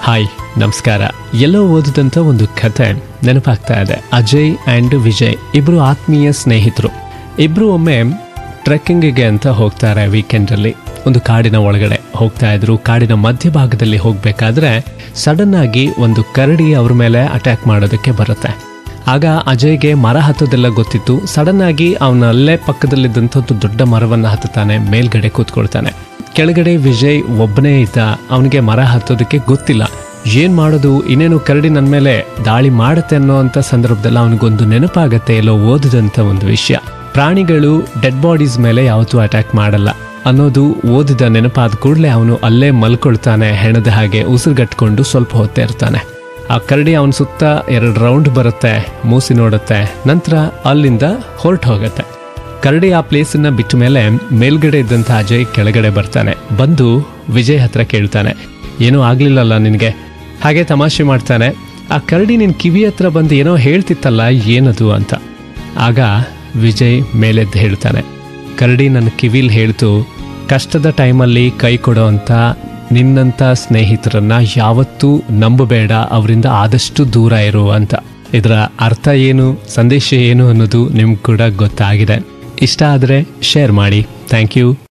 hi ನಮಸ್ಕಾರ ಎಲ್ಲೋ ಓದಿದಂಥ ಒಂದು ಕಥೆ ನೆನಪಾಗ್ತಾ ಇದೆ ಅಜಯ್ ಆ್ಯಂಡ್ ವಿಜಯ್ ಇಬ್ಬರು ಆತ್ಮೀಯ ಸ್ನೇಹಿತರು ಇಬ್ಬರು ಒಮ್ಮೆ ಟ್ರೆಕ್ಕಿಂಗಿಗೆ ಅಂತ ಹೋಗ್ತಾರೆ ವೀಕೆಂಡಲ್ಲಿ ಒಂದು ಕಾಡಿನ ಒಳಗಡೆ ಹೋಗ್ತಾ ಇದ್ರು ಕಾಡಿನ ಮಧ್ಯಭಾಗದಲ್ಲಿ ಹೋಗಬೇಕಾದ್ರೆ ಸಡನ್ ಆಗಿ ಒಂದು ಕರಡಿ ಅವ್ರ ಮೇಲೆ ಅಟ್ಯಾಕ್ ಮಾಡೋದಕ್ಕೆ ಬರುತ್ತೆ ಆಗ ಅಜಯ್ಗೆ ಮರ ಹತ್ತೋದೆಲ್ಲ ಗೊತ್ತಿತ್ತು ಸಡನ್ ಆಗಿ ಅವನ ಅಲ್ಲೇ ಪಕ್ಕದಲ್ಲಿದ್ದಂಥ ಒಂದು ದೊಡ್ಡ ಮರವನ್ನು ಹತ್ತುತ್ತಾನೆ ಮೇಲ್ಗಡೆ ಕೂತ್ಕೊಳ್ತಾನೆ ಕೆಳಗಡೆ ವಿಜಯ್ ಒಬ್ಬನೇ ಇದ್ದ ಅವನಿಗೆ ಮರ ಹತ್ತೋದಕ್ಕೆ ಗೊತ್ತಿಲ್ಲ ಏನ್ ಮಾಡೋದು ಇನ್ನೇನು ಕರಡಿ ನನ್ನ ಮೇಲೆ ದಾಳಿ ಮಾಡುತ್ತೆ ಅನ್ನೋ ಅಂತ ಸಂದರ್ಭದಲ್ಲಿ ಅವನಿಗೊಂದು ನೆನಪಾಗತ್ತೆ ಎಲ್ಲೋ ಓದಿದಂಥ ಒಂದು ವಿಷಯ ಪ್ರಾಣಿಗಳು ಡೆಡ್ ಬಾಡೀಸ್ ಮೇಲೆ ಯಾವತ್ತೂ ಅಟ್ಯಾಕ್ ಮಾಡಲ್ಲ ಅನ್ನೋದು ಓದಿದ ನೆನಪಾದ ಕೂಡಲೇ ಅವನು ಅಲ್ಲೇ ಮಲ್ಕೊಳ್ತಾನೆ ಹೆಣದ ಹಾಗೆ ಉಸಿರುಗಟ್ಕೊಂಡು ಸ್ವಲ್ಪ ಹೊತ್ತೇ ಇರ್ತಾನೆ ಆ ಕರಡಿ ಅವನ ಸುತ್ತ ಎರಡು ರೌಂಡ್ ಬರುತ್ತೆ ಮೂಸಿ ನೋಡುತ್ತೆ ನಂತರ ಅಲ್ಲಿಂದ ಹೊರಟು ಹೋಗುತ್ತೆ ಕರಡಿ ಆ ಪ್ಲೇಸನ್ನ ಬಿಟ್ಟ ಮೇಲೆ ಮೇಲ್ಗಡೆ ಇದ್ದಂಥ ಅಜಯ್ ಕೆಳಗಡೆ ಬರ್ತಾನೆ ಬಂದು ವಿಜಯ್ ಹತ್ರ ಕೇಳ್ತಾನೆ ಏನೂ ಆಗ್ಲಿಲ್ಲಲ್ಲ ನಿನಗೆ ಹಾಗೆ ತಮಾಷೆ ಮಾಡ್ತಾನೆ ಆ ಕರಡಿ ನಿನ್ ಕಿವಿ ಹತ್ರ ಬಂದು ಏನೋ ಹೇಳ್ತಿತ್ತಲ್ಲ ಏನದು ಅಂತ ಆಗ ವಿಜಯ್ ಮೇಲೆದ್ದು ಹೇಳ್ತಾನೆ ಕರಡಿ ನನ್ನ ಕಿವಿಲ್ ಹೇಳ್ತು ಕಷ್ಟದ ಟೈಮಲ್ಲಿ ಕೈ ಕೊಡೋ ಅಂತ ನಿನ್ನಂಥ ಸ್ನೇಹಿತರನ್ನ ಯಾವತ್ತೂ ನಂಬಬೇಡ ಅವರಿಂದ ಆದಷ್ಟು ದೂರ ಇರು ಅಂತ ಇದರ ಅರ್ಥ ಏನು ಸಂದೇಶ ಏನು ಅನ್ನೋದು ನಿಮ್ಗೆ ಕೂಡ ಗೊತ್ತಾಗಿದೆ ಇಷ್ಟ ಆದರೆ ಶೇರ್ ಮಾಡಿ ಥ್ಯಾಂಕ್ ಯು